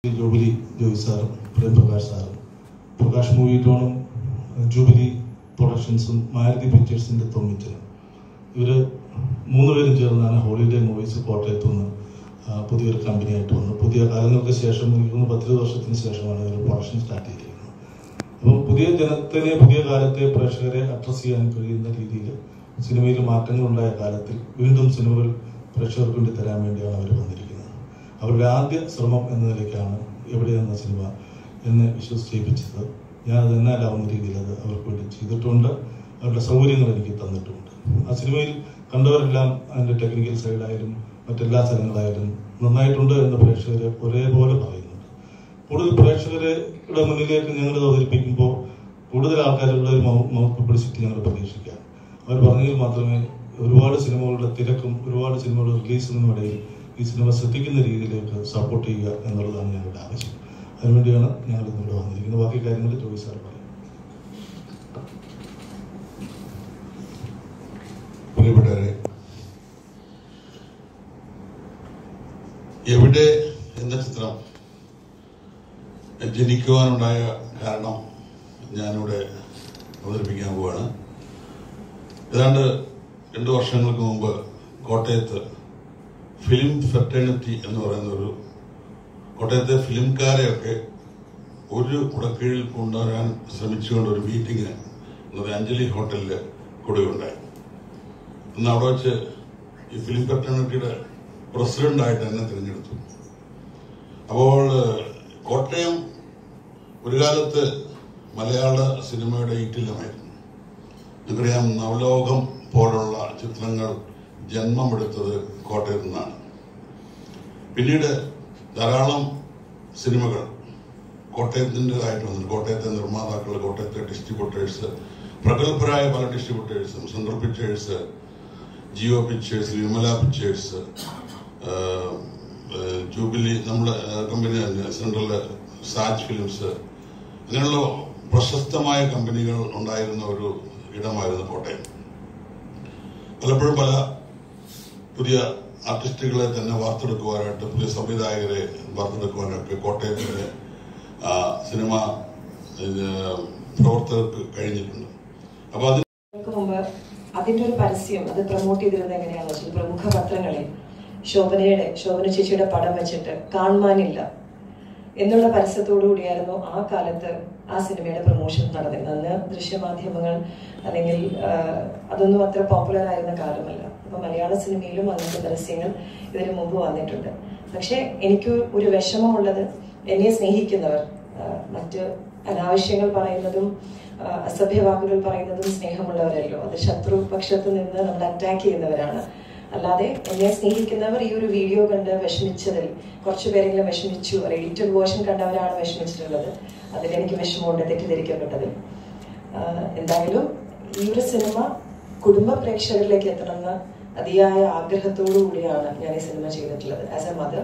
Jubilee Joy സാറും പ്രേം പ്രകാശ് സാറും Prakash movie ടോണും ജൂബിലി പ്രൊഡക്ഷൻസും മാരുതി പിക്ചേഴ്സിന്റെ തൊമ്മിച്ചനും ഇവര് മൂന്നുപേരും ചേർന്നാണ് ഹോളിഡേ മൂവീസ് കോട്ടയത്ത് നിന്ന് ആ, പുതിയൊരു കമ്പനിയായിട്ട് വന്നു പുതിയ കാലങ്ങൾക്ക് ശേഷം എനിക്ക് തോന്നുന്നു പത്തിരുപത് വർഷത്തിന് ശേഷമാണ് ഇവർ പ്രൊഡക്ഷൻ സ്റ്റാർട്ട് ചെയ്തിരിക്കുന്നത് അപ്പം പുതിയ ജനത്തിനെ പുതിയ കാലത്തെ പ്രേക്ഷകരെ അഡ്രസ് ചെയ്യാൻ കഴിയുന്ന രീതിയിൽ സിനിമയിൽ മാറ്റങ്ങൾ ഉണ്ടായ കാലത്തിൽ വീണ്ടും സിനിമകൾ പ്രേക്ഷകർക്ക് വേണ്ടി തരാൻ വേണ്ടിയാണ് അവർ വന്നിരിക്കുന്നത് അവരുടെ ആദ്യ ശ്രമം എന്ന നിലയ്ക്കാണ് എവിടെ എന്ന സിനിമ എന്നെ വിശ്വസിച്ചേൽപ്പിച്ചത് ഞാൻ അത് എന്നാലാവുന്ന രീതിയിൽ അത് അവർക്ക് വേണ്ടി ചെയ്തിട്ടുണ്ട് അവരുടെ സൗകര്യങ്ങൾ എനിക്ക് തന്നിട്ടുമുണ്ട് ആ സിനിമയിൽ കണ്ടവരെല്ലാം അതിന്റെ ടെക്നിക്കൽ സൈഡായാലും മറ്റെല്ലാ സ്ഥലങ്ങളായാലും നന്നായിട്ടുണ്ട് എന്ന് പ്രേക്ഷകർ ഒരേപോലെ പറയുന്നുണ്ട് കൂടുതൽ പ്രേക്ഷകരുടെ മുന്നിലേക്ക് ഞങ്ങൾ ഇത് അവതരിപ്പിക്കുമ്പോൾ കൂടുതൽ ആൾക്കാരുടെ ഒരു മൗത്ത് പബ്ലിസിറ്റി ഞങ്ങൾ പ്രതീക്ഷിക്കാം അവർ പറഞ്ഞെങ്കിൽ മാത്രമേ ഒരുപാട് സിനിമകളുടെ തിരക്കും ഒരുപാട് സിനിമകളുടെ റിലീസിനും ഇടയിൽ ഈ സിനിമ ശ്രദ്ധിക്കുന്ന രീതിയിലേക്ക് സപ്പോർട്ട് ചെയ്യുക എന്നുള്ളതാണ് ഞങ്ങളുടെ ആവശ്യം അതിനുവേണ്ടിയാണ് ഞങ്ങൾ ഇന്നിവിടെ വന്നിരിക്കുന്നത് ബാക്കി കാര്യങ്ങൾ ജോയി സാർ പറയും പ്രിയപ്പെട്ടവരെ എവിടെ എന്ന ചിത്രം ജനിക്കുവാനുണ്ടായ കാരണം ഞാനിവിടെ അവതരിപ്പിക്കാൻ പോവാണ് ഏതാണ്ട് രണ്ടു വർഷങ്ങൾക്ക് മുമ്പ് കോട്ടയത്ത് ഫിലിം ഫെറ്റേണിറ്റി എന്ന് പറയുന്ന ഒരു കോട്ടയത്തെ ഫിലിംകാരെയൊക്കെ ഒരു കുടക്കീഴിൽ കൊണ്ടുവരാൻ ശ്രമിച്ചുകൊണ്ട് ഒരു മീറ്റിംഗ് എന്നത് അഞ്ജലി ഹോട്ടലിൽ കൊടുകയുണ്ടായി അന്ന് അവിടെ വെച്ച് ഈ ഫിലിം ഫെറ്റേണിറ്റിയുടെ പ്രസിഡന്റായിട്ട് എന്നെ തിരഞ്ഞെടുത്തു അപ്പോൾ കോട്ടയം ഒരു കാലത്ത് മലയാള സിനിമയുടെ ഈറ്റില്ലമായിരുന്നു നിങ്ങൾക്കറിയാം നവലോകം പോലുള്ള ചിത്രങ്ങൾ ജന്മമെടുത്തത് കോട്ടയത്തു നിന്നാണ് പിന്നീട് ധാരാളം സിനിമകൾ കോട്ടയത്തിൻ്റെതായിട്ട് വന്നു കോട്ടയത്തെ നിർമ്മാതാക്കൾ കോട്ടയത്തെ ഡിസ്ട്രിബ്യൂട്ടേഴ്സ് പ്രഗത്ഭരായ പല ഡിസ്ട്രിബ്യൂട്ടേഴ്സും central pictures Jio pictures Vimala pictures jubilee നമ്മുടെ കമ്പനി സെൻട്രലിലെ സാജ് ഫിലിംസ് അങ്ങനെയുള്ള പ്രശസ്തമായ കമ്പനികൾ ഉണ്ടായിരുന്ന ഒരു ഇടമായിരുന്നു കോട്ടയം പലപ്പോഴും പല പുതിയ ആർട്ടിസ്റ്റുകളെ തന്നെ വാർത്തെടുക്കുവാനായിട്ട് പുതിയ സംവിധായകരെ വാർത്തെടുക്കുവാനൊക്കെ കോട്ടയത്തിന്റെ ആ, സിനിമ ഇത്, പ്രവർത്തകർക്ക് കഴിഞ്ഞിട്ടുണ്ട് അപ്പൊ അതിന് വർഷങ്ങൾക്ക് മുമ്പ് അതിന്റെ ഒരു പരസ്യം അത് പ്രൊമോട്ട് ചെയ്തിരുന്നത് എങ്ങനെയാണെന്ന് വെച്ചാൽ പ്രമുഖ പത്രങ്ങളിൽ ശോഭനയുടെ ശോഭന ചേച്ചിയുടെ പടം വെച്ചിട്ട് കാണുവാനില്ല എന്നുള്ള പരസ്യത്തോടു കൂടിയായിരുന്നു ആ കാലത്ത് ആ സിനിമയുടെ പ്രൊമോഷൻ നടന്നിരുന്നത് അന്ന് ദൃശ്യമാധ്യമങ്ങൾ അല്ലെങ്കിൽ ആ, അതൊന്നും അത്ര പോപ്പുലർ ആയിരുന്ന കാലമല്ല അപ്പൊ മലയാള സിനിമയിലും അങ്ങനത്തെ പരസ്യങ്ങൾ ഇതിനു മുമ്പ് വന്നിട്ടുണ്ട് പക്ഷെ എനിക്ക് ഒരു വിഷമമുള്ളത് എന്നെ സ്നേഹിക്കുന്നവർ ആ, മറ്റ് അനാവശ്യങ്ങൾ പറയുന്നതും ആ, അസഭ്യവാക്കുകൾ പറയുന്നതും സ്നേഹമുള്ളവരല്ലോ അത് ശത്രു പക്ഷത്ത് നിന്ന് നമ്മൾ അറ്റാക്ക് ചെയ്യുന്നവരാണ് അല്ലാതെ എന്നെ സ്നേഹിക്കുന്നവർ ഈ ഒരു വീഡിയോ കണ്ട് വിഷമിച്ചതിൽ കുറച്ചു പേരെങ്കിലും വിഷമിച്ചു എഡിറ്റഡ് വേർഷൻ കണ്ടവരാണ് വിഷമിച്ചിട്ടുള്ളത് അതിൽ എനിക്ക് വിഷമമുണ്ട് തെറ്റിദ്ധരിക്കപ്പെട്ടതിൽ ആ, എന്തായാലും ഈ ഒരു സിനിമ കുടുംബ പ്രേക്ഷകരിലേക്ക് എത്തണമെന്ന അതിയായ ആഗ്രഹത്തോടു കൂടിയാണ് ഞാൻ ഈ സിനിമ ചെയ്തിട്ടുള്ളത് ആസ് എ മദർ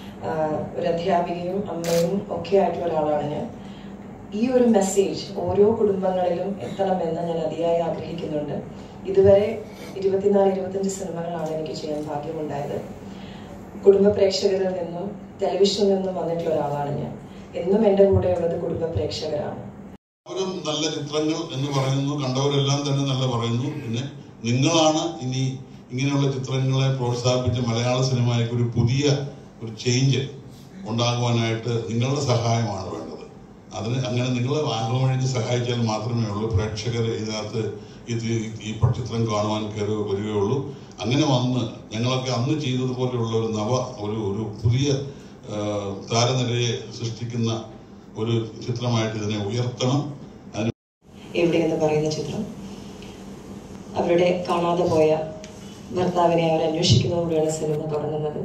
ഒരു അധ്യാപികയും അമ്മയും ഒക്കെ ആയിട്ടുള്ള ഒരാളാണ് ഞാൻ ഈ ഒരു മെസ്സേജ് ഓരോ കുടുംബങ്ങളിലും എത്തണമെന്ന് ഞാൻ അതിയായി ആഗ്രഹിക്കുന്നുണ്ട് ഇതുവരെ ഇരുപത്തിനാല് ഇരുപത്തഞ്ച് സിനിമകളാണ് എനിക്ക് ചെയ്യാൻ ഭാഗ്യമുണ്ടായത് കുടുംബ പ്രേക്ഷകരിൽ നിന്നും ടെലിവിഷനിൽ നിന്നും വന്നിട്ടുള്ള ഒരാളാണ് ഞാൻ എന്നും എൻ്റെ കൂടെയുള്ളത് കുടുംബ പ്രേക്ഷകരാണ് അവരും നല്ല ചിത്രങ്ങൾ എന്ന് പറയുന്നു കണ്ടവരെല്ലാം തന്നെ നല്ല പറയുന്നു പിന്നെ നിങ്ങളാണ് ഇനി ഇങ്ങനെയുള്ള ചിത്രങ്ങളെ പ്രോത്സാഹിപ്പിച്ച് മലയാള സിനിമയ്ക്ക് ഒരു പുതിയ ഒരു ചേഞ്ച് ഉണ്ടാകുവാനായിട്ട് നിങ്ങളുടെ സഹായമാണ് വേണ്ടത് അതിന് അങ്ങനെ നിങ്ങൾ ആംഗ്ലമൊഴിഞ്ഞ് സഹായിച്ചാൽ മാത്രമേ ഉള്ളൂ പ്രേക്ഷകർ ഇതിനകത്ത് ഇത് ഈ ചിത്രം കാണുവാൻ കയറി വരികയുള്ളൂ അങ്ങനെ വന്ന് ഞങ്ങളൊക്കെ അന്ന് ചെയ്തതുപോലെയുള്ള ഒരു നവ ഒരു ഒരു പുതിയ ആ, താരനിരയെ സൃഷ്ടിക്കുന്ന ഒരു ചിത്രമായിട്ട് ഇതിനെ ഉയർത്തണം അതിന് എവിടെ എന്ന് പറയുന്ന ചിത്രം അവരുടെ കാണാതെ പോയ ഭർത്താവിനെ അവർ അന്വേഷിക്കുന്നതോടെയാണ് സിനിമ തുടങ്ങുന്നത്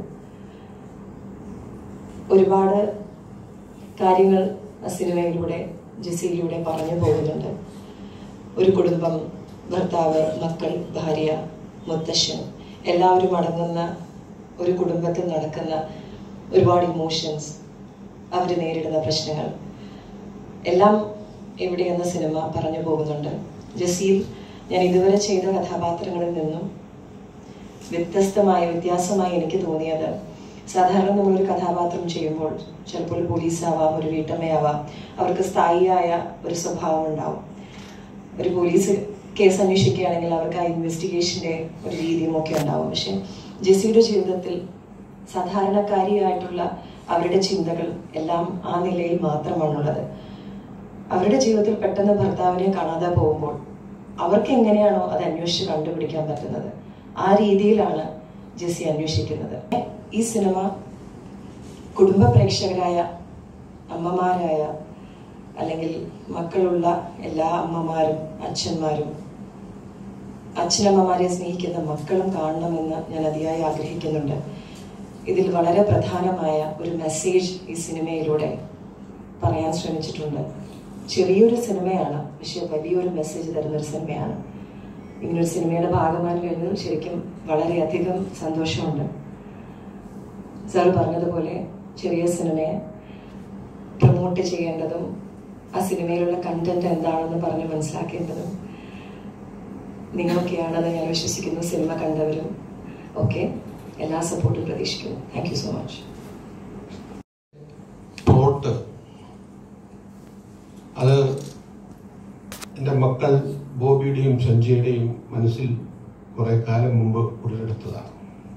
ഒരുപാട് കാര്യങ്ങൾ ആ സിനിമയിലൂടെ ജെസിയിലൂടെ പറഞ്ഞു പോകുന്നുണ്ട് ഒരു കുടുംബം ഭർത്താവ് മക്കൾ ഭാര്യ മുത്തശ്ശൻ എല്ലാവരും അടങ്ങുന്ന ഒരു കുടുംബത്തിൽ നടക്കുന്ന ഒരുപാട് ഇമോഷൻസ് അവർ നേരിടുന്ന പ്രശ്നങ്ങൾ എല്ലാം എവിടെ എന്ന സിനിമ പറഞ്ഞു പോകുന്നുണ്ട് ജസീൽ ഞാൻ ഇതുവരെ ചെയ്ത കഥാപാത്രങ്ങളിൽ നിന്നും വ്യത്യസ്തമായ വ്യത്യാസമായി എനിക്ക് തോന്നിയത് സാധാരണ നമ്മളൊരു കഥാപാത്രം ചെയ്യുമ്പോൾ ചിലപ്പോൾ ഒരു പോലീസാവാം ഒരു വീട്ടമ്മയാവാം അവർക്ക് സ്ഥായിയായ ഒരു സ്വഭാവം ഉണ്ടാവും ഒരു പോലീസ് കേസ് അന്വേഷിക്കുകയാണെങ്കിൽ അവർക്ക് ആ ഇൻവെസ്റ്റിഗേഷന്റെ ഒരു രീതിയും ഒക്കെ ഉണ്ടാവും പക്ഷെ ജെസ്സിയുടെ ജീവിതത്തിൽ സാധാരണക്കാരിയായിട്ടുള്ള അവരുടെ ചിന്തകൾ എല്ലാം ആ നിലയിൽ മാത്രമാണുള്ളത് അവരുടെ ജീവിതത്തിൽ പെട്ടെന്ന് ഭർത്താവിനെ കാണാതെ പോകുമ്പോൾ അവർക്ക് എങ്ങനെയാണോ അത് അന്വേഷിച്ച് കണ്ടുപിടിക്കാൻ പറ്റുന്നത് ആ രീതിയിലാണ് ജെസ്സി അന്വേഷിക്കുന്നത് ഈ സിനിമ കുടുംബ പ്രേക്ഷകരായ അമ്മമാരായ അല്ലെങ്കിൽ മക്കളുള്ള എല്ലാ അമ്മമാരും അച്ഛന്മാരും അച്ഛനമ്മമാരെ സ്നേഹിക്കുന്ന മക്കളും കാണണമെന്ന് ഞാൻ അതിയായി ആഗ്രഹിക്കുന്നുണ്ട് ഇതിൽ വളരെ പ്രധാനമായ ഒരു മെസ്സേജ് ഈ സിനിമയിലൂടെ പറയാൻ ശ്രമിച്ചിട്ടുണ്ട് ചെറിയൊരു സിനിമയാണ് പക്ഷെ വലിയൊരു മെസ്സേജ് തരുന്നൊരു സിനിമയാണ് ഇങ്ങനൊരു സിനിമയുടെ ഭാഗമായി കഴിഞ്ഞത് ശരിക്കും വളരെയധികം സന്തോഷമുണ്ട് സാറ് പറഞ്ഞതുപോലെ ചെറിയ സിനിമയെ പ്രൊമോട്ട് ചെയ്യേണ്ടതും ആ സിനിമയിലുള്ള കണ്ടന്റ് എന്താണെന്ന് പറഞ്ഞ് മനസ്സിലാക്കേണ്ടതും നിങ്ങളൊക്കെയാണെന്ന് ഞാൻ വിശ്വസിക്കുന്നു സിനിമ കണ്ടവരും ഒക്കെ എല്ലാ സപ്പോർട്ടും പ്രതീക്ഷിക്കുന്നു thank you so much thought അത് എൻ്റെ മക്കൾ ബോബിയുടെയും സഞ്ജയുടെയും മനസ്സിൽ കുറെ കാലം മുമ്പ് ഉടലെടുത്തതാണ്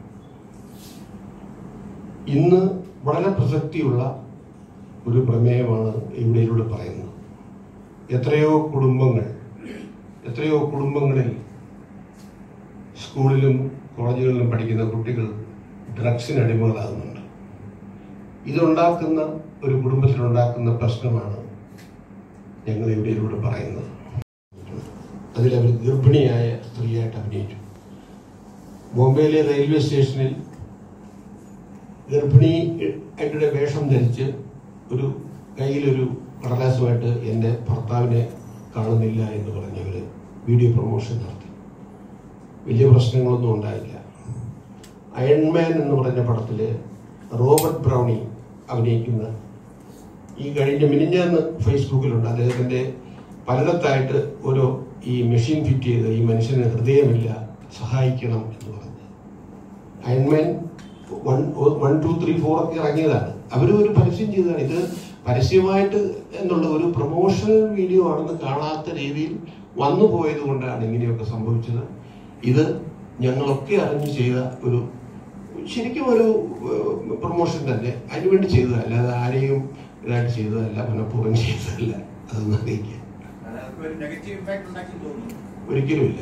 ഇന്ന് വളരെ പ്രസക്തിയുള്ള ഒരു പ്രമേയമാണ് ഇവിടെയിലൂടെ പറയുന്നത് എത്രയോ കുടുംബങ്ങൾ എത്രയോ കുടുംബങ്ങളിൽ സ്കൂളിലും കോളേജുകളിലും പഠിക്കുന്ന കുട്ടികൾ ഡ്രഗ്സിന് അടിമകളാകുന്നുണ്ട് ഇതുണ്ടാക്കുന്ന ഒരു കുടുംബത്തിലുണ്ടാക്കുന്ന പ്രശ്നമാണ് ഞങ്ങൾ ഇവിടെയിലൂടെ പറയുന്നത് അതിൽ അവർ ഗർഭിണിയായ സ്ത്രീയായിട്ട് അഭിനയിച്ചു ബോംബെയിലെ റെയിൽവേ സ്റ്റേഷനിൽ ഗർഭിണി ആയിട്ടുള്ള വേഷം ധരിച്ച് ഒരു കയ്യിലൊരു കടലാസുമായിട്ട് എൻ്റെ ഭർത്താവിനെ കാണുന്നില്ല എന്ന് പറഞ്ഞവർ വീഡിയോ പ്രൊമോഷൻ നടത്തി വലിയ പ്രശ്നങ്ങളൊന്നും ഉണ്ടായില്ല അയൺമാൻ എന്ന് പറഞ്ഞ പടത്തില് റോബർട്ട് ബ്രൗണി അഭിനയിക്കുന്ന ഈ കഴിഞ്ഞ മിനിഞ്ഞാന്ന് ഫേസ്ബുക്കിലുണ്ട് അദ്ദേഹത്തിന്റെ പലയിടത്തായിട്ട് ഓരോ ഈ മെഷീൻ ഫിറ്റ് ചെയ്ത് ഈ മനുഷ്യന് ഹൃദയമില്ല സഹായിക്കണം എന്ന് പറഞ്ഞ് Iron Man one one two three four ഒക്കെ ഇറങ്ങിയതാണ് അവർ ഒരു പരസ്യം ചെയ്തതാണ് ഇത് പരസ്യമായിട്ട് എന്നുള്ള ഒരു പ്രൊമോഷണൽ വീഡിയോ ആണെന്ന് കാണാത്ത രീതിയിൽ വന്നു പോയത് കൊണ്ടാണ് ഇങ്ങനെയൊക്കെ സംഭവിച്ചത് ഇത് ഞങ്ങളൊക്കെ അറിഞ്ഞ് ചെയ്ത ഒരു ശരിക്കും ഒരു പ്രൊമോഷൻ തന്നെ അതിനുവേണ്ടി ചെയ്തതല്ല അല്ലാതെ ആരെയും ഇതായിട്ട് ചെയ്തതല്ല മനഃപൂർവ്വം ചെയ്തതല്ല അതൊന്നും അറിയിക്കുക അതൊക്കെ ഒരു നെഗറ്റീവ് ഇമ്പാക്ട് ഉണ്ടാക്കി തോന്നുന്നു ഒരിക്കലുമില്ല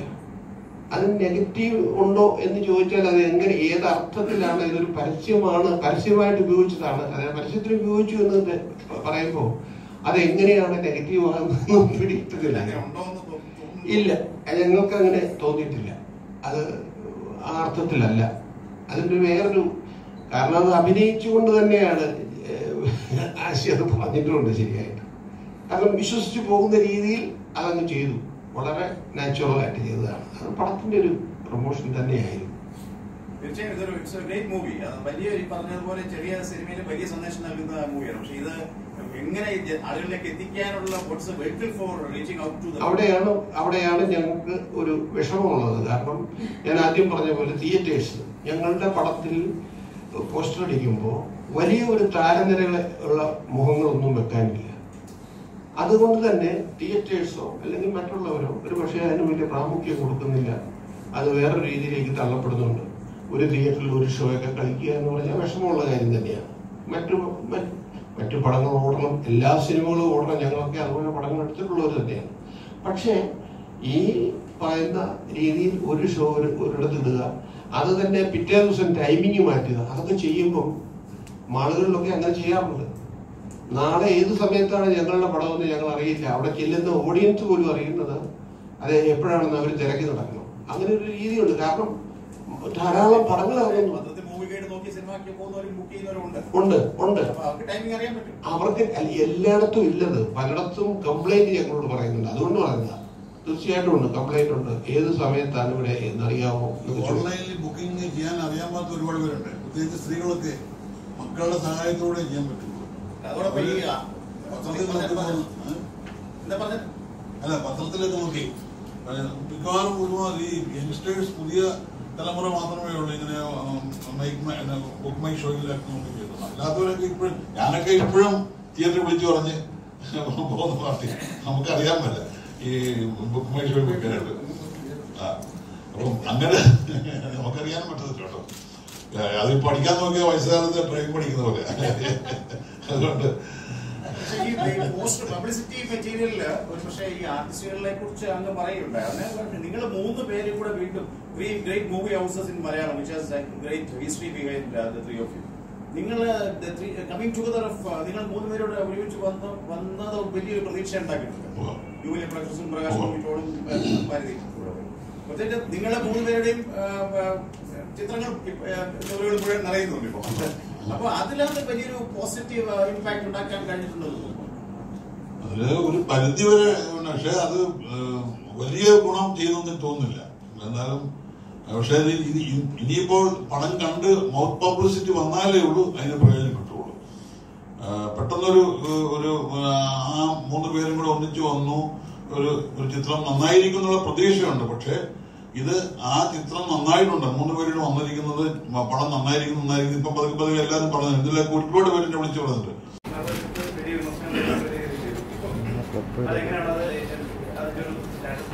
അത് നെഗറ്റീവ് ഉണ്ടോ എന്ന് ചോദിച്ചാൽ അത് എങ്ങനെ ഏത് അർത്ഥത്തിലാണ് ഇതൊരു പരസ്യമാണ് പരസ്യമായിട്ട് ഉപയോഗിച്ചതാണ് അതായത് പരസ്യത്തിന് ഉപയോഗിച്ചു എന്ന് തെ- പറയുമ്പോൾ അത് എങ്ങനെയാണ് നെഗറ്റീവ് ആകുന്നതെന്ന് പിടിയിട്ടില്ല അങ്ങനെ ഉണ്ടോ എന്ന് തോന്നുന്നു ഇല്ല അത് ഞങ്ങൾക്ക് അങ്ങനെ തോന്നിയിട്ടില്ല അത് ആ അർത്ഥത്തിലല്ല അതിന്റെ വേറൊരു കാരണം അത് അഭിനയിച്ചുകൊണ്ട് തന്നെയാണ് ഏഹ്, ആശി അത് പറഞ്ഞിട്ടുണ്ട് ശരിയായിട്ട് കാരണം വിശ്വസിച്ച് പോകുന്ന രീതിയിൽ അതങ്ങ് ചെയ്തു വളരെ നാച്ചുറൽ ആയിട്ട് ചെയ്തതാണ് അത് പടത്തിന്റെ ഒരു പ്രൊമോഷൻ തന്നെയായിരുന്നു തീർച്ചയായും ഇതൊരു ഇറ്റ്സ് എ ഗ്രേറ്റ് മൂവി വലിയ ഈ പറഞ്ഞതുപോലെ ചെറിയ സിനിമയിൽ വലിയ സന്ദേശം നൽകുന്ന മൂവിയാണ് പക്ഷെ ഇത് എങ്ങനെ ഇത് ആളുകളിലേക്ക് എത്തിക്കാനുള്ള what's vehicle for reaching out to അവിടെയാണ് അവിടെയാണ് ഞങ്ങൾക്ക് ഒരു വിഷമമുള്ളത് കാരണം ഞാൻ ആദ്യം പറഞ്ഞ പോലെ തിയേറ്റേഴ്സ് ഞങ്ങളുടെ പടത്തിൽ പോസ്റ്റർ അടിക്കുമ്പോൾ വലിയ ഒരു താരനിരകളെ ഉള്ള മുഖങ്ങളൊന്നും വെക്കാനില്ല അതുകൊണ്ട് തന്നെ തിയേറ്റേഴ്സോ അല്ലെങ്കിൽ മറ്റുള്ളവരോ ഒരു പക്ഷേ അതിന് വലിയ പ്രാമുഖ്യം കൊടുക്കുന്നില്ല അത് വേറൊരു രീതിയിലേക്ക് തള്ളപ്പെടുന്നുണ്ട് ഒരു തിയേറ്ററിൽ ഒരു ഷോ ഒക്കെ കളിക്കുക എന്ന് പറഞ്ഞാൽ വിഷമമുള്ള കാര്യം തന്നെയാണ് മറ്റു മറ്റ് മറ്റു പടങ്ങൾ ഓടണം എല്ലാ സിനിമകളും ഓടണം ഞങ്ങളൊക്കെ അതുപോലെ പടങ്ങൾ എടുത്തിട്ടുള്ളവർ തന്നെയാണ് പക്ഷേ ഈ പറയുന്ന രീതിയിൽ ഒരു ഷോ ഒരു ഒരിടത്ത് ഇടുക അത് തന്നെ പിറ്റേ ദിവസം ടൈമിങ് മാറ്റുക അതൊക്കെ ചെയ്യുമ്പം മാളുകളിലൊക്കെ അങ്ങനെ ചെയ്യാറുണ്ട് നാളെ ഏത് സമയത്താണ് ഞങ്ങളുടെ പടമെന്ന് ഞങ്ങൾ അറിയില്ല അവിടെ ചെല്ലുന്ന ഓഡിയൻസ് പോലും അറിയുന്നത് അത് എപ്പോഴാണെന്ന് അവർ തിരക്കി നടക്കണം അങ്ങനെ ഒരു രീതിയുണ്ട് കാരണം ധാരാളം പടങ്ങൾ ഇറങ്ങുന്നു പത്രത്തിൽ മൂവി ഗൈഡ് നോക്കി സിനിമയ്ക്ക് പോകുന്നവരും ബുക്ക് ചെയ്യുന്നവരും ഉണ്ട് ഉണ്ട് ഉണ്ട് അപ്പൊ അവർക്ക് ടൈമിംഗ് അറിയാൻ പറ്റും അവർക്ക് അല്ല, എല്ലായിടത്തും ഇല്ലത് പലയിടത്തും കംപ്ലൈന്റ് ഞങ്ങളോട് പറയുന്നുണ്ട് അതുകൊണ്ട് പറയുന്നതാ തീർച്ചയായിട്ടും ഉണ്ട് കംപ്ലൈന്റ് ഉണ്ട് ഏത് സമയത്താണ് ഇവിടെ എന്നറിയാമോ എന്ന് ചോദിച്ചു. ഓൺലൈനിൽ ബുക്കിംഗ് ചെയ്യാൻ അറിയാൻ പാത്ത ഒരുപാട് പേരുണ്ട് പ്രത്യേകിച്ച് സ്ത്രീകളൊക്കെ മക്കളുടെ സഹായത്തോടെ ചെയ്യാൻ പറ്റും അതോടൊപ്പം ഈ ആ, പത്രത്തിൽ നോക്കുമ്പോൾ ഏ? എന്താ പറഞ്ഞത് അല്ല പത്രത്തിലൊക്കെ നോക്കി ഏ, മിക്കവാറും ഒരുപാട് ഈ യങ്സ്റ്റേഴ്സ് പുതിയ തലമുറ മാത്രമേ ഉള്ളൂ ഇങ്ങനെ മൈക്ക് ബുക്ക് മൈ ഷോയിലൊക്കെ നമുക്ക് ചെയ്യുന്നത് അല്ലാത്തവരൊക്കെ ഇപ്പോഴും ഞാനൊക്കെ ഇപ്പോഴും തിയേറ്ററിൽ വിളിച്ചു പറഞ്ഞ് പോകുന്ന പാർട്ടി നമുക്കറിയാൻ പറ്റില്ല ഈ ബുക്ക് മൈ ഷോയിൽ വെക്കാനായിട്ട് ആ അപ്പം അങ്ങനെ നമുക്കറിയാൻ പറ്റത്തില്ല കേട്ടോ അത് പഠിക്കാൻ നോക്കിയ വയസ്സുകാലത്ത് ട്രെയിൻ പഠിക്കുന്ന പോലെ അതുകൊണ്ട് പക്ഷേ ഈ പോസ്റ്റ് പബ്ലിസിറ്റി മെറ്റീരിയലില് ഒരു പക്ഷേ ഈ ആർട്ടിസ്റ്റുകളെ കുറിച്ച് അങ്ങ് പറയുന്നുണ്ടായിരുന്നു നിങ്ങൾ മൂന്ന് പേര് കൂടെ വീണ്ടും three great movie houses in Malayalam which has great history behind the three of you നിങ്ങൾ കമ്മിങ് ടുഗദർ ഓഫ് നിങ്ങൾ മൂന്ന് പേരോട് ഒരുമിച്ച് വന്ന് വന്നത് വലിയൊരു പ്രതീക്ഷ ഉണ്ടാക്കിയിട്ടുണ്ട് ഉവ്വ്. യൂലിയ പ്രകാശും പ്രകാശ് ഉവ്വ്. കോമിറ്റോടും പരിധി പ്രത്യേകിച്ച് നിങ്ങളെ മൂന്ന് പേരുടെയും ആ, ആ, ചിത്രങ്ങൾ ഇപ്പ- ആ, നോവലുകൾ മുഴുവൻ നിറയുന്നുണ്ട് ഇപ്പൊ അപ്പൊ അതിനകത്ത് വലിയൊരു പോസിറ്റീവ് ഇമ്പാക്ട് ഉണ്ടാക്കാൻ കഴിഞ്ഞിട്ടുണ്ടെന്ന് തോന്നുന്നു അതില് ഒരു പരിധി വരെ ഉണ്ട്. പക്ഷെ അത് ഏഹ്, വലിയ ഗുണം ചെയ്തെന്ന് തോന്നുന്നില്ല എന്നാലും പക്ഷെ ഇത് ഇത് ഇ- ഇനിയിപ്പോൾ പടം കണ്ട് മൗത്ത് പബ്ലിസിറ്റി വന്നാലേ ഉള്ളൂ അതിന് പ്രയോജനപ്പെട്ടുള്ളൂ ഏഹ്, പെട്ടെന്നൊരു ഏഹ്, ഒരു ഏഹ്, ആ മൂന്ന് പേരും കൂടെ ഒന്നിച്ചു വന്നു ഒരു ഒരു ചിത്രം നന്നായിരിക്കും എന്നുള്ള പ്രതീക്ഷയുണ്ട് പക്ഷെ ഇത് ആ ചിത്രം നന്നായിട്ടുണ്ട് മൂന്ന് പേരും വന്നിരിക്കുന്നത് മ- പടം നന്നായിരിക്കും നന്നായിരിക്കും ഇപ്പൊ പതുക്കെ പതുക്കെ എല്ലാവരും പറഞ്ഞു ഇതിലൊക്കെ ഒരുപാട് പേരിനെ വിളിച്ചു പറയുന്നുണ്ട് വലിയ വിമർശനങ്ങൾ അതെങ്ങനെയാണ് അത് അതിന്റെ ഒരു സ്റ്റാറ്റസ്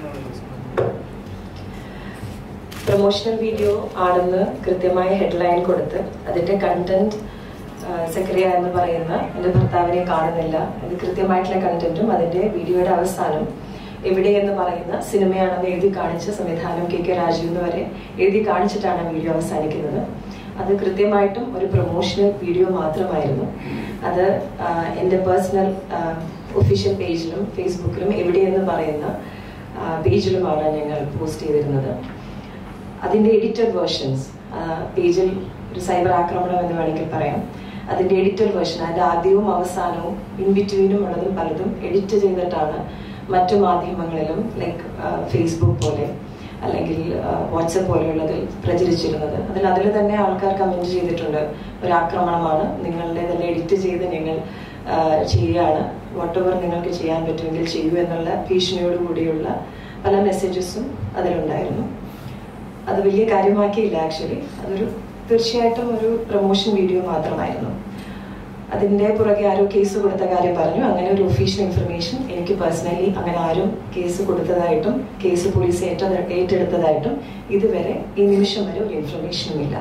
പ്രൊമോഷണൽ വീഡിയോ ആണെന്ന് കൃത്യമായ ഹെഡ്ലൈൻ കൊടുത്ത് അതിന്റെ കണ്ടന്റ് സെക്രിയ എന്ന് പറയുന്ന എന്റെ ഭർത്താവിനെ കാണുന്നില്ല അത് കൃത്യമായിട്ടുള്ള കണ്ടന്റും അതിന്റെ വീഡിയോയുടെ അവസാനം എവിടെ എന്ന് പറയുന്ന സിനിമയാണെന്ന് എഴുതി കാണിച്ച് സംവിധാനം കെ കെ രാജീവ് വരെ എഴുതി കാണിച്ചിട്ടാണ് വീഡിയോ അവസാനിക്കുന്നത് അത് കൃത്യമായിട്ടും ഒരു പ്രൊമോഷണൽ വീഡിയോ മാത്രമായിരുന്നു അത് ആ, എൻ്റെ പേഴ്സണൽ ഒഫീഷ്യൽ പേജിലും ഫേസ്ബുക്കിലും എവിടെയെന്ന് പറയുന്ന ആ, പേജിലുമാണ് ഞങ്ങൾ പോസ്റ്റ് ചെയ്തിരുന്നത് അതിന്റെ എഡിറ്റഡ് വേർഷൻസ് പേജിൽ ഒരു സൈബർ ആക്രമണം എന്ന് വേണമെങ്കിൽ പറയാം അതിന്റെ എഡിറ്റഡ് വേർഷൻ അതിന്റെ ആദ്യവും അവസാനവും ഇൻ ബിറ്റ്വീനും ഉള്ളതും പലതും എഡിറ്റ് ചെയ്തിട്ടാണ് മറ്റു മാധ്യമങ്ങളിലും ലൈക്ക് ഫേസ്ബുക്ക് പോലെ അല്ലെങ്കിൽ വാട്സപ്പ് പോലെയുള്ളതിൽ പ്രചരിച്ചിരുന്നത് അതിൽ അതിൽ തന്നെ ആൾക്കാർ കമന്റ് ചെയ്തിട്ടുണ്ട് ഒരു ആക്രമണമാണ് നിങ്ങളുടേതെല്ലാം എഡിറ്റ് ചെയ്ത് ഞങ്ങൾ ആ, ചെയ്യുകയാണ് വാട്ട് എവർ നിങ്ങൾക്ക് ചെയ്യാൻ പറ്റുമെങ്കിൽ ചെയ്യൂ എന്നുള്ള ഭീഷണിയോട് കൂടിയുള്ള പല മെസ്സേജസും അതിലുണ്ടായിരുന്നു അത് വലിയ കാര്യമാക്കിയില്ല ആക്ച്വലി അതൊരു തീർച്ചയായിട്ടും ഒരു പ്രൊമോഷൻ വീഡിയോ മാത്രമായിരുന്നു അതിന്റെ പുറകെ ആരോ കേസ് കൊടുത്ത കാര്യം പറഞ്ഞു അങ്ങനെ ഒരു ഒഫീഷ്യൽ ഇൻഫർമേഷൻ എനിക്ക് പേഴ്സണലി അങ്ങനെ ആരും കേസ് കൊടുത്തതായിട്ടും കേസ് പോലീസ് ഏറ്റ ഏറ്റെടുത്തതായിട്ടും ഇതുവരെ ഈ നിമിഷം വരെ ഒരു ഇൻഫർമേഷനും ഇല്ല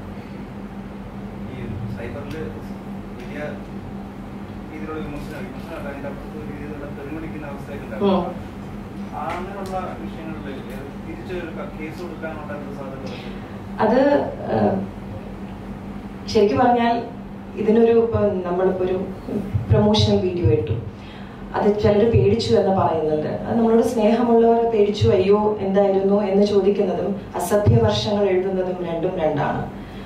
ഈ സൈബറില് വലിയ രീതിയിലുള്ള വിമർശനം വിമർശനം അതിന്റെ അപ്പുറത്ത് ഒരു രീതിയിലുള്ള തെളിമടിക്കുന്ന അവസ്ഥയൊക്കെ ഉം. ഉണ്ടായിരുന്നു ആ അങ്ങനെയുള്ള വിഷയങ്ങളിൽ തിരിച്ച് ഒരു ക- കേസ് കൊടുക്കാനുള്ള ഒരു സാധ്യത അത് ഏഹ്, ശരിക്കും പറഞ്ഞാൽ ഇതിനൊരു ഇപ്പം നമ്മളിപ്പോ ഒരു പ്രൊമോഷണൽ വീഡിയോ ഇട്ടു അത് ചിലർ പേടിച്ചു എന്ന് പറയുന്നുണ്ട് അത് നമ്മളോട് സ്നേഹമുള്ളവർ പേടിച്ചു അയ്യോ എന്തായിരുന്നു എന്ന് ചോദിക്കുന്നതും അസഭ്യ വർഷങ്ങൾ എഴുതുന്നതും രണ്ടും രണ്ടാണ്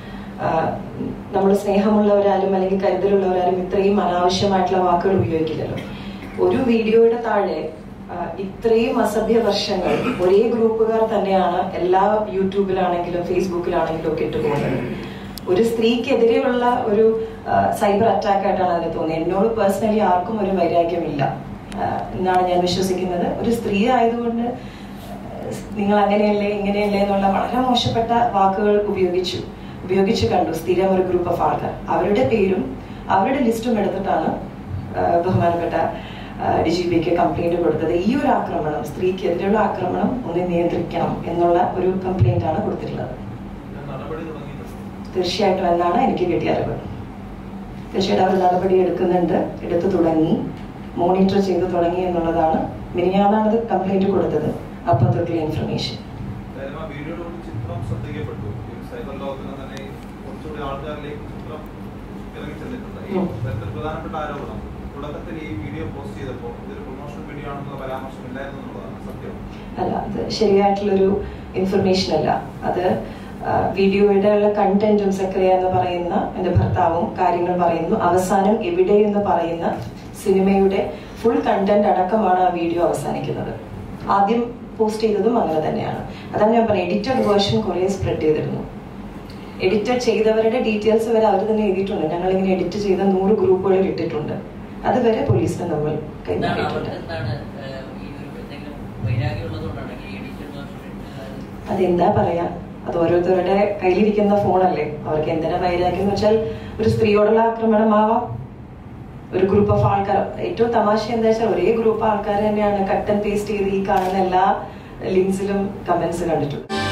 നമ്മൾ സ്നേഹമുള്ളവരാലും അല്ലെങ്കിൽ കരുതലുള്ളവരാലും ഇത്രയും അനാവശ്യമായിട്ടുള്ള വാക്കുകൾ ഉപയോഗിക്കില്ലല്ലോ ഒരു വീഡിയോയുടെ താഴെ ആ, ഇത്രയും അസഭ്യ വർഷങ്ങൾ ഒരേ ഗ്രൂപ്പുകാർ തന്നെയാണ് എല്ലാ യൂട്യൂബിലാണെങ്കിലും ഫേസ്ബുക്കിലാണെങ്കിലും ഒക്കെ ഇട്ട് പോകുന്നത് ഒരു സ്ത്രീക്കെതിരെയുള്ള ഒരു സൈബർ അറ്റാക്ക് ആയിട്ടാണ് അതിന് തോന്നിയത് എന്നോട് പേഴ്സണലി ആർക്കും ഒരു വൈരാഗ്യമില്ല ആ, എന്നാണ് ഞാൻ വിശ്വസിക്കുന്നത് ഒരു സ്ത്രീ ആയതുകൊണ്ട് നിങ്ങൾ അങ്ങനെയല്ലേ ഇങ്ങനെയല്ലേ എന്നുള്ള വളരെ മോശപ്പെട്ട വാക്കുകൾ ഉപയോഗിച്ചു ഉപയോഗിച്ചു കണ്ടു സ്ഥിരം ഒരു ഗ്രൂപ്പ് ഓഫ് ആൾക്കാർ അവരുടെ പേരും അവരുടെ ലിസ്റ്റും എടുത്തിട്ടാണ് ആ, ബഹുമാനപ്പെട്ട ഡി ജി പിക്ക് കംപ്ലൈന്റ് കൊടുത്തത് ഈ ഒരു ആക്രമണം സ്ത്രീക്കെതിരെയുള്ള ആക്രമണം ഒന്ന് നിയന്ത്രിക്കണം എന്നുള്ള ഒരു കംപ്ലൈന്റ് ആണ് കൊടുത്തിട്ടുള്ളത് നടപടി തുടങ്ങിയിട്ടുണ്ട് തീർച്ചയായിട്ടും എന്നാണ് എനിക്ക് കിട്ടിയ അറിവ് തീർച്ചയായിട്ടും അവർ നടപടി എടുക്കുന്നുണ്ട് എടുത്തു തുടങ്ങി മോണിറ്റർ ചെയ്ത് തുടങ്ങി എന്നുള്ളതാണ് മിനിയാന്നാണ് ഇത് കംപ്ലൈന്റ് കൊടുത്തത് അപ്പം തൊട്ടുള്ള ഇൻഫർമേഷൻ എന്തായാലും ആ വീഡിയോയുടെ ഒരു ചിത്രം ശ്രദ്ധിക്കപ്പെട്ടു ഈ സൈബർ ലോകത്തിന് തന്നെ കുറച്ചുകൂടി ആൾക്കാരിലേക്ക് ചിത്രം ഇറങ്ങി ചെന്നിട്ടുണ്ട് ഈ ഉം. തരത്തിൽ പ്രധാനപ്പെട്ട ആരോപണം തുടക്കത്തിൽ ഈ വീഡിയോ പോസ്റ്റ് ചെയ്തപ്പോൾ ഇതൊരു പ്രൊമോഷൻ വീഡിയോ ആണെന്നുള്ള പരാമർശം ഇല്ലായിരുന്നു എന്നുള്ളതാണ് സത്യം അല്ല അത് ശരിയായിട്ടുള്ളൊരു ഇൻഫർമേഷൻ അല്ല അത് ആ, വീഡിയോയുടെ ഉള്ള കണ്ടന്റും സക്രിയ എന്ന് പറയുന്ന എന്റെ ഭർത്താവും കാര്യങ്ങൾ പറയുന്നു അവസാനം എവിടെ എന്ന് പറയുന്ന സിനിമയുടെ ഫുൾ കണ്ടന്റ് അടക്കമാണ് ആ വീഡിയോ അവസാനിക്കുന്നത് ആദ്യം പോസ്റ്റ് ചെയ്തതും അങ്ങനെ തന്നെയാണ് അതാണ് ഞാൻ പറഞ്ഞത് എഡിറ്റഡ് വേർഷൻ കുറെ സ്പ്രെഡ് ചെയ്തിരുന്നു എഡിറ്റഡ് ചെയ്തവരുടെ ഡീറ്റെയിൽസ് വരെ അവർ തന്നെ എഴുതിയിട്ടുണ്ട് ഞങ്ങൾ ഇങ്ങനെ എഡിറ്റ് ചെയ്ത നൂറ് ഗ്രൂപ്പുകളിൽ ഇട്ടിട്ടുണ്ട് അതുവരെ പോലീസിന് നമ്മൾ എന്താണ് കൈമാറിയിട്ടുണ്ട് അവർക്ക് എന്താണ് ഏഹ്, ഈ ഒരു എന്തെങ്കിലും വൈരാഗ്യം ഉള്ളതുകൊണ്ടാണ് ഈ എഡിറ്റഡ് വേർഷൻ അതെന്താ പറയാ അത് ഓരോരുത്തരുടെ കയ്യിലിരിക്കുന്ന ഫോണല്ലേ അവർക്ക് എന്തിനാ വൈരാഗ്യം എന്ന് വെച്ചാൽ ഒരു സ്ത്രീയോടുള്ള ആക്രമണമാവാം ഒരു ഗ്രൂപ്പ് ഓഫ് ആൾക്കാർ ഏറ്റവും തമാശ എന്താ വെച്ചാൽ ഒരേ ഗ്രൂപ്പ് ആൾക്കാർ തന്നെയാണ് കട്ട് ആൻഡ് പേസ്റ്റ് ചെയ്ത് ഈ കാണുന്ന എല്ലാ ലിങ്ക്സിലും കമന്റ്സ് കണ്ടിട്ടുള്ളത്